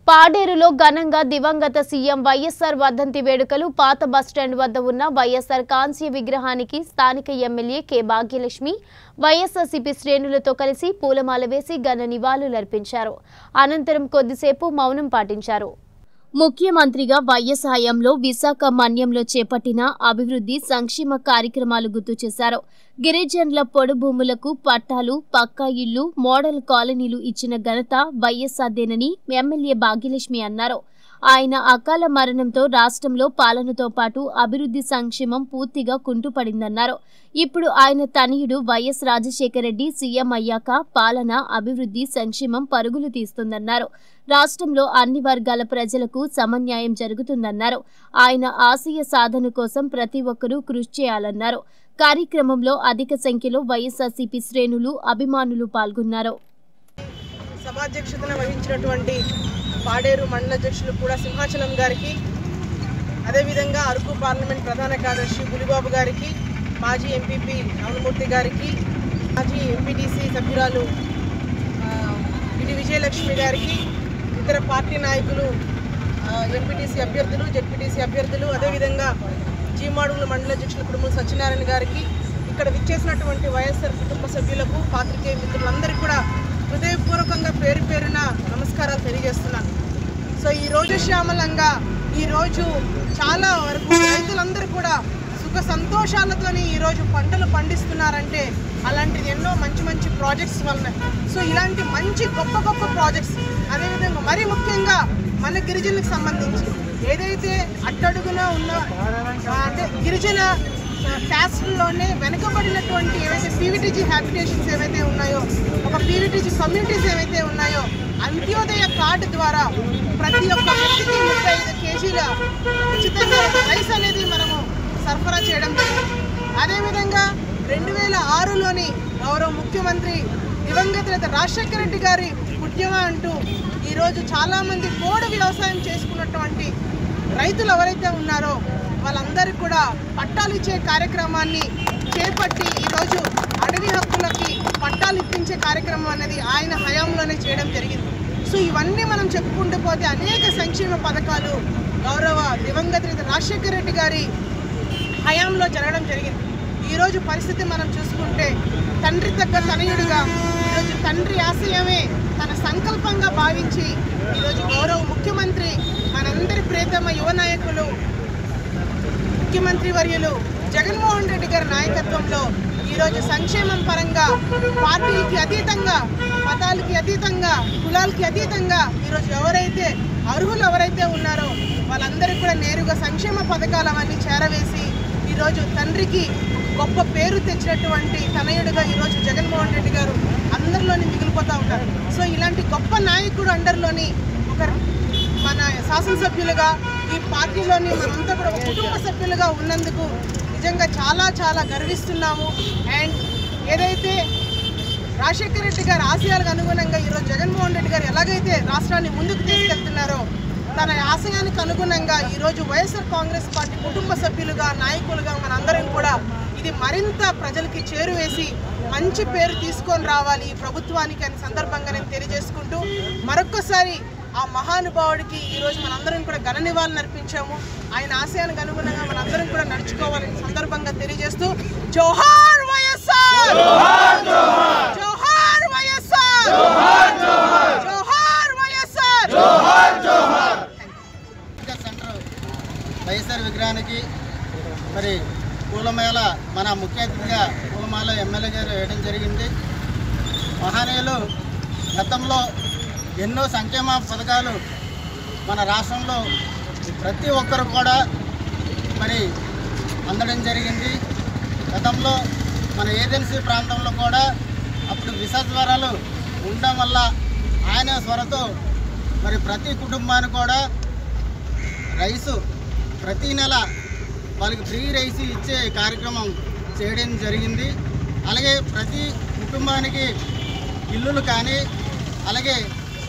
పాడేరులో ఘనంగా దివంగత సీఎం వైఎస్ఆర్ వర్ధంతి వేడుకలు పాత బస్టాండ్ వద్ద ఉన్న వైఎస్ఆర్ కాంస్య విగ్రహానికి స్థానిక ఎమ్మెల్యే కె భాగ్యలక్ష్మి వైఎస్ఆర్సీపీ శ్రేణులతో కలిసి పూలమాల వేసి ఘన నివాళులర్పించారు అనంతరం కొద్దిసేపు మౌనం పాటించారు ముఖ్యమంత్రిగా వైఎస్ హయాంలో విశాఖ మన్యంలో చేపట్టిన అభివృద్ధి సంక్షేమ కార్యక్రమాలు గుర్తు చేశారు గిరిజనుల పొడు భూములకు పట్టాలు పక్కా ఇళ్లు మోడల్ కాలనీలు ఇచ్చిన ఘనత వైఎస్ఆర్దేనని ఎమ్మెల్యే భాగ్యలక్ష్మి అన్నారు ఆయన అకాల మరణంతో రాష్ట్రంలో పాలనతో పాటు అభివృద్ధి సంక్షేమం పూర్తిగా కుంటుపడిందన్నారు ఇప్పుడు ఆయన తనయుడు వైఎస్ రాజశేఖర రెడ్డి సీఎం అయ్యాక పాలన అభివృద్ధి సంక్షేమం పరుగులు తీస్తుందన్నారు రాష్ట్రంలో అన్ని వర్గాల ప్రజలకు సమన్యాయం జరుగుతుందన్నారు ఆయన ఆశయ సాధన కోసం ప్రతి ఒక్కరూ కృషి చేయాలన్నారు కార్యక్రమంలో అధిక సంఖ్యలో వైఎస్ఆర్సీపీ శ్రేణులు అభిమానులు పాల్గొన్నారు సభాధ్యక్షతన వహించినటువంటి పాడేరు మండల అధ్యక్షులు కూడా సింహాచలం గారికి అదేవిధంగా అరకు పార్లమెంట్ ప్రధాన కార్యదర్శి బులిబాబు గారికి మాజీ ఎంపీపీ రామమూర్తి గారికి మాజీ ఎంపీటీసీ సభ్యురాలు ఆ, విడి విజయలక్ష్మి గారికి ఇతర పార్టీ నాయకులు ఎంపీటీసీ అభ్యర్థులు జెడ్పీటీసీ అభ్యర్థులు అదేవిధంగా జీమాడుగుల మండల అధ్యక్షులు కుటుంబం సత్యనారాయణ గారికి ఇక్కడ విచ్చేసినటువంటి వైఎస్ఆర్ కుటుంబ సభ్యులకు పాత్రికేయ మిత్రులందరికీ కూడా హృదయపూర్వకంగా పేరు పేరున నమస్కారాలు తెలియజేస్తున్నాను సో ఈ రోజు శ్యామలంగా ఈరోజు చాలా వరకు రైతులందరూ కూడా సుఖ సంతోషాలతోని ఈరోజు పంటలు పండిస్తున్నారంటే అలాంటిది ఎన్నో మంచి మంచి ప్రాజెక్ట్స్ వలన సో ఇలాంటి మంచి గొప్ప గొప్ప ప్రాజెక్ట్స్ అదేవిధంగా మరీ ముఖ్యంగా మన గిరిజనులకు సంబంధించి ఏదైతే అట్టడుగున ఉన్న ఆ, అంటే గిరిజన క్యాస్ట్లోనే వెనుకబడినటువంటి ఏవైతే పీవీటీజీ హ్యాబిటేషన్స్ ఏవైతే ఉన్నాయో ఒక పీవీటీజీ కమ్యూనిటీస్ ఏవైతే ఉన్నాయో అంత్యోదయ కార్డు ద్వారా ప్రతి ఒక్క వ్యక్తికి ముప్పై ఐదు కేజీల ఉచితంగా రైస్ అనేది మనము సరఫరా చేయడం జరిగింది అదేవిధంగా రెండు వేల ఆరులోని గౌరవ ముఖ్యమంత్రి దివంగత నేత రాజశేఖర రెడ్డి గారి పుణ్యమా అంటూ ఈరోజు చాలామంది కోడి వ్యవసాయం చేసుకున్నటువంటి రైతులు ఎవరైతే ఉన్నారో వాళ్ళందరికీ కూడా పట్టాలు ఇచ్చే కార్యక్రమాన్ని చేపట్టి ఈరోజు అడవి హక్కులకి పట్టాలు ఇప్పించే కార్యక్రమం అనేది ఆయన హయాంలోనే చేయడం జరిగింది సో ఇవన్నీ మనం చెప్పుకుంటూ పోతే అనేక సంక్షేమ పథకాలు గౌరవ దివంగత నేత రాజశేఖర రెడ్డి గారి హయాంలో జరగడం జరిగింది ఈరోజు పరిస్థితి మనం చూసుకుంటే తండ్రి తగ్గ తనయుడిగా ఈరోజు తండ్రి ఆశయమే తన సంకల్పంగా భావించి ఈరోజు గౌరవ ముఖ్యమంత్రి మనందరి ప్రియతమ యువ నాయకులు ముఖ్యమంత్రి వర్యులు జగన్మోహన్ రెడ్డి గారి నాయకత్వంలో ఈరోజు సంక్షేమం పరంగా పార్టీలకి అతీతంగా మతాలకి అతీతంగా కులాలకి అతీతంగా ఈరోజు ఎవరైతే అర్హులు ఎవరైతే ఉన్నారో వాళ్ళందరికీ కూడా నేరుగా సంక్షేమ పథకాలు అవన్నీ చేరవేసి ఈరోజు తండ్రికి గొప్ప పేరు తెచ్చినటువంటి తనయుడిగా ఈరోజు జగన్మోహన్ రెడ్డి గారు అందరిలోని మిగిలిపోతూ ఉంటారు సో ఇలాంటి గొప్ప నాయకుడు అండర్లోని ఒక మన శాసనసభ్యులుగా ఈ పార్టీలోని మనంతా కూడా ఒక కుటుంబ సభ్యులుగా ఉన్నందుకు నిజంగా చాలా చాలా గర్విస్తున్నాము అండ్ ఏదైతే రాజశేఖర రెడ్డి గారి ఆశయాలకు అనుగుణంగా ఈరోజు జగన్మోహన్ రెడ్డి గారు ఎలాగైతే రాష్ట్రాన్ని ముందుకు తీసుకెళ్తున్నారో తన ఆశయానికి అనుగుణంగా ఈరోజు వైఎస్ఆర్ కాంగ్రెస్ పార్టీ కుటుంబ సభ్యులుగా నాయకులుగా మనందరం కూడా ఇది మరింత ప్రజలకి చేరువేసి మంచి పేరు తీసుకొని రావాలి ఈ ప్రభుత్వానికి అనే సందర్భంగా నేను తెలియజేసుకుంటూ మరొక్కసారి ఆ మహానుభావుడికి ఈరోజు మనందరం కూడా ఘన నివాళులు అర్పించాము ఆయన ఆశయానికి అనుగుణంగా మనందరం కూడా నడుచుకోవాలని సందర్భంగా తెలియజేస్తూ జోహార్ వైఎస్ఆర్ జోహార్ వైఎస్ఆర్ జోహార్ వైఎస్ఆర్ ఇంకా సెంటర్ వైఎస్ఆర్ విగ్రహానికి మరి పూలమేళ మన ముఖ్య అతిథిగా పూలమాల ఎమ్మెల్యే గారు వేయడం జరిగింది మహానీయులు గతంలో ఎన్నో సంక్షేమ పథకాలు మన రాష్ట్రంలో ప్రతి ఒక్కరు కూడా మరి అందడం జరిగింది గతంలో మన ఏజెన్సీ ప్రాంతంలో కూడా అప్పుడు విష జ్వరాలు ఉండడం వల్ల ఆయన స్వరతో మరి ప్రతి కుటుంబానికి కూడా రైసు ప్రతి నెల వాళ్ళకి ఫ్రీ రైస్ ఇచ్చే కార్యక్రమం చేయడం జరిగింది అలాగే ప్రతి కుటుంబానికి ఇల్లులు కానీ అలాగే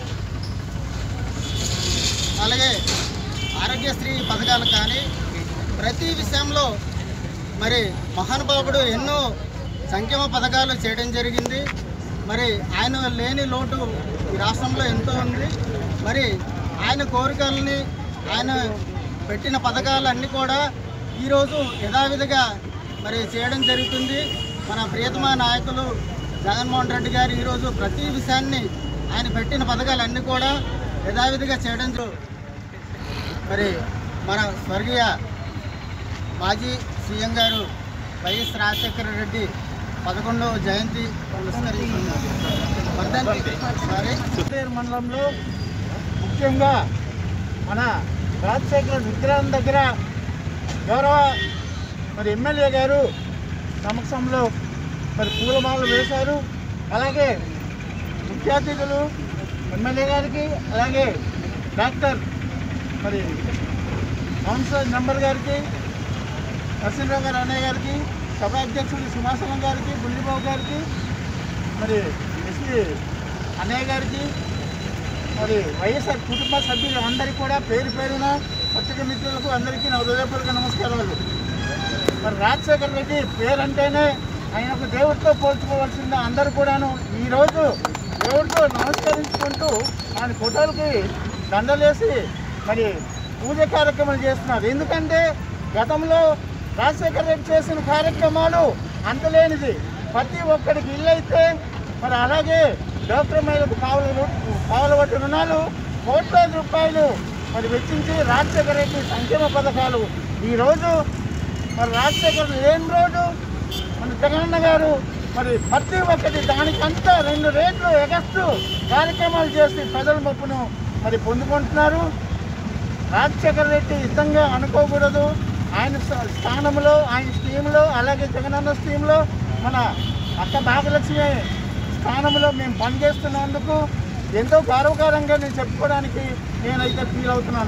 అలాగే ఆరోగ్యశ్రీ పథకాలు కానీ ప్రతి విషయంలో మరి మహానుభావుడు ఎన్నో సంక్షేమ పథకాలు చేయడం జరిగింది మరి ఆయన లేని లోటు ఈ రాష్ట్రంలో ఎంతో ఉంది మరి ఆయన కోరికల్ని ఆయన పెట్టిన పథకాలన్నీ కూడా ఈరోజు యథావిధిగా మరి చేయడం జరుగుతుంది మన ప్రియతమ నాయకులు జగన్మోహన్ రెడ్డి గారు ఈరోజు ప్రతి విషయాన్ని ఆయన పెట్టిన పథకాలన్నీ కూడా యథావిధిగా చేయడం జరు- మరి మన స్వర్గీయ మాజీ సీఎం గారు వైఎస్ రాజశేఖర రెడ్డి పదకొండవ జయంతి పురస్కరించుకున్నారు. వర్ధంతి సారీ చిత్తూరు మండలంలో ముఖ్యంగా మన రాజశేఖర విగ్రహం దగ్గర గౌరవ మరి ఎమ్మెల్యే గారు సమక్షంలో మరి పూలమాలలు వేశారు అలాగే ముఖ్య అతిథులు ఎమ్మెల్యే గారికి అలాగే డాక్టర్ మరి కౌన్సిలర్ మెంబర్ గారికి నరసింహరావు గారు అన్నయ్య గారికి సభాధ్యక్షుడు సింహాసనం గారికి బుల్లిబాబు గారికి మరి ఎస్పీ అన్నయ్య గారికి మరి వైఎస్ఆర్ కుటుంబ సభ్యులు అందరికీ కూడా పేరు పేరున పత్రిక మిత్రులకు అందరికీ నా హృదయపూర్వక నమస్కారాలు మరి రాజశేఖర్ రెడ్డి పేరంటేనే ఆయన ఒక దేవుడితో పోల్చుకోవాల్సిందే అందరూ కూడాను ఈరోజు దేవుడితో నమస్కరించుకుంటూ ఆయన ఫోటోలకి దండలేసి మరి పూజ కార్యక్రమాలు చేస్తున్నారు ఎందుకంటే గతంలో రాజశేఖర రెడ్డి చేసిన కార్యక్రమాలు అంతలేనిది ప్రతి ఒక్కడికి ఇల్లు అయితే మరి అలాగే డాక్టర్ మహిళకు పావులు పావుల వంటి రుణాలు కోట్లాది రూపాయలు మరి వెచ్చించి రాజశేఖర రెడ్డి సంక్షేమ పథకాలు ఈరోజు మరి రాజశేఖర్ లేని రోడ్డు మన జగనన్న గారు మరి ప్రతి ఒక్కటి దానికంతా రెండు రేట్లు ఎగస్తూ కార్యక్రమాలు చేసి ప్రజల మెప్పును మరి పొందుకుంటున్నారు రాజశేఖర రెడ్డి యుద్ధంగా అనుకోకూడదు ఆయన స్థ- స్థానంలో ఆయన స్కీమ్లో అలాగే జగనన్న స్కీమ్లో మన అక్క భాగలక్ష్మి స్థానంలో మేము పనిచేస్తున్నందుకు ఎంతో గౌరవకరంగా నేను చెప్పుకోవడానికి నేనైతే ఫీల్ అవుతున్నాను